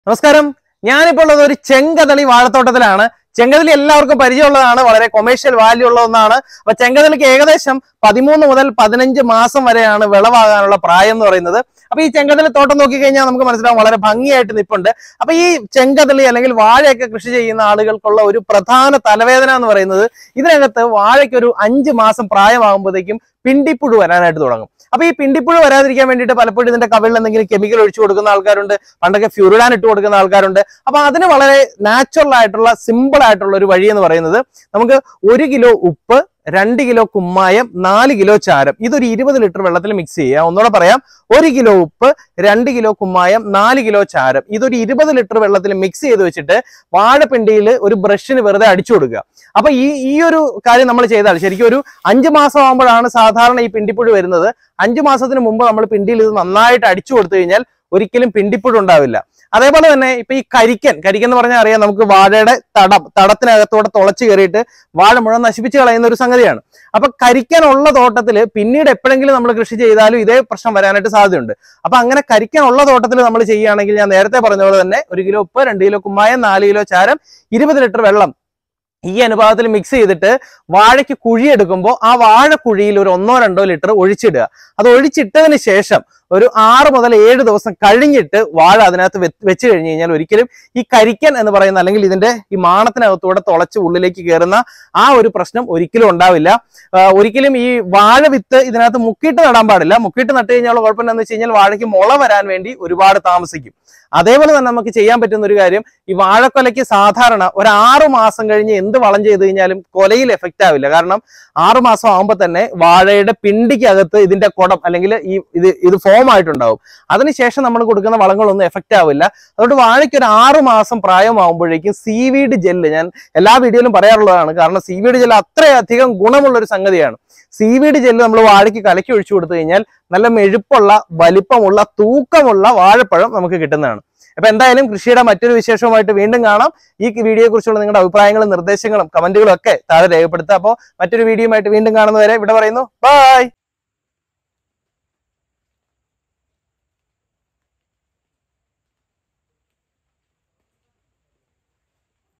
നമസ്കാരം ഞാനിപ്പോൾ ഉള്ളത് ഒരു ചെങ്കതളി വാഴത്തോട്ടത്തിലാണ് ചെങ്കതളി എല്ലാവർക്കും പരിചയമുള്ളതാണ് വളരെ കൊമേഴ്ഷ്യൽ വാല്യൂ ഉള്ള ഒന്നാണ് അപ്പൊ ചെങ്കതളിക്ക് ഏകദേശം പതിമൂന്ന് മുതൽ പതിനഞ്ച് മാസം വരെയാണ് വിളവാകാനുള്ള പ്രായം എന്ന് പറയുന്നത് അപ്പൊ ഈ ചെങ്കതളി തോട്ടം നോക്കിക്കഴിഞ്ഞാൽ നമുക്ക് മനസ്സിലാവും വളരെ ഭംഗിയായിട്ട് നിപ്പുണ്ട് അപ്പൊ ഈ ചെങ്കതളി അല്ലെങ്കിൽ വാഴയൊക്കെ കൃഷി ചെയ്യുന്ന ആളുകൾക്കുള്ള ഒരു പ്രധാന തലവേദന എന്ന് പറയുന്നത് ഇതിനകത്ത് വാഴയ്ക്ക് ഒരു അഞ്ച് മാസം പ്രായമാകുമ്പോഴത്തേക്കും പിണ്ടിപ്പുഴു വരാനായിട്ട് തുടങ്ങും അപ്പൊ ഈ പിണ്ടിപ്പുഴു വരാതിരിക്കാൻ വേണ്ടിയിട്ട് പലപ്പോഴും ഇതിന്റെ കവിളിൽ എന്തെങ്കിലും കെമിക്കൽ ഒഴിച്ചു കൊടുക്കുന്ന ആൾക്കാരുണ്ട് പണ്ടൊക്കെ ഫ്യൂറിഡാൻ ഇട്ട് കൊടുക്കുന്ന ആൾക്കാരുണ്ട് അപ്പൊ അതിന് വളരെ നാച്ചുറൽ ആയിട്ടുള്ള സിമ്പിൾ ആയിട്ടുള്ള ഒരു വഴി എന്ന് പറയുന്നത് നമുക്ക് ഒരു കിലോ ഉപ്പ് രണ്ട് കിലോ കുമ്മായം നാല് കിലോ ചാരം ഇതൊരു ഇരുപത് ലിറ്റർ വെള്ളത്തിൽ മിക്സ് ചെയ്യുക ഒന്നുകൂടെ പറയാം ഒരു കിലോ ഉപ്പ് രണ്ട് കിലോ കുമ്മായം നാല് കിലോ ചാരം ഇതൊരു ഇരുപത് ലിറ്റർ വെള്ളത്തിൽ മിക്സ് ചെയ്ത് വെച്ചിട്ട് വാഴപ്പിണ്ടിയിൽ ഒരു ബ്രഷിന് വെറുതെ അടിച്ചു കൊടുക്കുക അപ്പൊ ഈ ഈ ഒരു കാര്യം നമ്മൾ ചെയ്താൽ ശരിക്കും ഒരു അഞ്ച് മാസം ആകുമ്പോഴാണ് സാധാരണ ഈ പിണ്ടിപ്പുഴു വരുന്നത് അഞ്ചു മാസത്തിന് മുമ്പ് നമ്മൾ പിണ്ടിയിൽ ഇത് നന്നായിട്ട് അടിച്ചു കൊടുത്തു കഴിഞ്ഞാൽ ഒരിക്കലും പിണ്ടിപ്പുഴു ഉണ്ടാവില്ല അതേപോലെ തന്നെ ഇപ്പൊ ഈ കരിക്കൻ കരിക്കൻ എന്ന് പറഞ്ഞാൽ അറിയാം നമുക്ക് വാഴയുടെ തടം തടത്തിനകത്തോടെ തുളച്ചു കയറിയിട്ട് വാഴ മുഴുവൻ നശിപ്പിച്ച് കളയുന്ന ഒരു സംഗതിയാണ് അപ്പൊ കരിക്കൻ ഉള്ള തോട്ടത്തിൽ പിന്നീട് എപ്പോഴെങ്കിലും നമ്മൾ കൃഷി ചെയ്താലും ഇതേ പ്രശ്നം വരാനായിട്ട് സാധ്യതയുണ്ട് അപ്പൊ അങ്ങനെ കരിക്കൻ ഉള്ള തോട്ടത്തിൽ നമ്മൾ ചെയ്യുകയാണെങ്കിൽ ഞാൻ നേരത്തെ പറഞ്ഞ പോലെ തന്നെ ഒരു കിലോ ഉപ്പ് രണ്ട് കിലോ കുമ്മായം നാല് കിലോ ചാരം ഇരുപത് ലിറ്റർ വെള്ളം ഈ അനുപാതത്തിൽ മിക്സ് ചെയ്തിട്ട് വാഴയ്ക്ക് കുഴിയെടുക്കുമ്പോൾ ആ വാഴക്കുഴിയിൽ ഒരു ഒന്നോ രണ്ടോ ലിറ്റർ ഒഴിച്ചിടുക അത് ഒഴിച്ചിട്ടതിന് ശേഷം ഒരു ആറ് മുതൽ ഏഴ് ദിവസം കഴിഞ്ഞിട്ട് വാഴ അതിനകത്ത് വെ- വെച്ച് കഴിഞ്ഞ് കഴിഞ്ഞാൽ ഒരിക്കലും ഈ കരിക്കൻ എന്ന് പറയുന്ന അല്ലെങ്കിൽ ഇതിന്റെ ഈ മാണത്തിനകത്തൂടെ തുളച്ച് ഉള്ളിലേക്ക് കയറുന്ന ആ ഒരു പ്രശ്നം ഒരിക്കലും ഉണ്ടാവില്ല ആ, ഒരിക്കലും ഈ വാഴ വിത്ത് ഇതിനകത്ത് മുക്കിയിട്ട് നടാൻ പാടില്ല മുക്കിയിട്ട് നട്ട് കഴിഞ്ഞാൽ കുഴപ്പം എന്താണെന്ന് വെച്ച് കഴിഞ്ഞാൽ വാഴയ്ക്ക് മുള വരാൻ വേണ്ടി ഒരുപാട് താമസിക്കും അതേപോലെ തന്നെ നമുക്ക് ചെയ്യാൻ പറ്റുന്ന ഒരു കാര്യം ഈ വാഴക്കൊലയ്ക്ക് സാധാരണ ഒരു ആറു മാസം കഴിഞ്ഞ് എന്ത് വളം ചെയ്ത് കഴിഞ്ഞാലും കൊലയിൽ എഫക്റ്റ് ആവില്ല കാരണം ആറു മാസം ആകുമ്പോൾ തന്നെ വാഴയുടെ പിണ്ടിക്കകത്ത് ഇതിന്റെ കുടം അല്ലെങ്കിൽ ഈ ഇത് ഇത് ഫോം ആയിട്ടുണ്ടാവും അതിനുശേഷം നമ്മൾ കൊടുക്കുന്ന വളങ്ങളൊന്നും എഫക്റ്റ് ആവില്ല അതുകൊണ്ട് വാഴയ്ക്ക് ഒരു ആറു മാസം പ്രായമാകുമ്പോഴേക്കും സീവീഡ് ജെല്ല് ഞാൻ എല്ലാ വീഡിയോയിലും പറയാറുള്ളതാണ് കാരണം സീവീഡ് ജെല്ല് അത്രയധികം ഗുണമുള്ള ഒരു സംഗതിയാണ് സീവീഡ് ജെല്ല് നമ്മൾ വാഴയ്ക്ക് കലക്കി ഒഴിച്ചു കൊടുത്തു കഴിഞ്ഞാൽ നല്ല മെഴുപ്പുള്ള വലിപ്പമുള്ള തൂക്കമുള്ള വാഴപ്പഴം നമുക്ക് കിട്ടുന്നതാണ് അപ്പൊ എന്തായാലും കൃഷിയുടെ മറ്റൊരു വിശേഷവുമായിട്ട് വീണ്ടും കാണാം ഈ വീഡിയോയെ കുറിച്ചുള്ള നിങ്ങളുടെ അഭിപ്രായങ്ങളും നിർദ്ദേശങ്ങളും കമന്റുകളും ഒക്കെ താഴെ രേഖപ്പെടുത്തുക അപ്പോൾ മറ്റൊരു വീഡിയോയുമായിട്ട് വീണ്ടും കാണുന്നവരെ ഇവിടെ പറയുന്നു ബൈ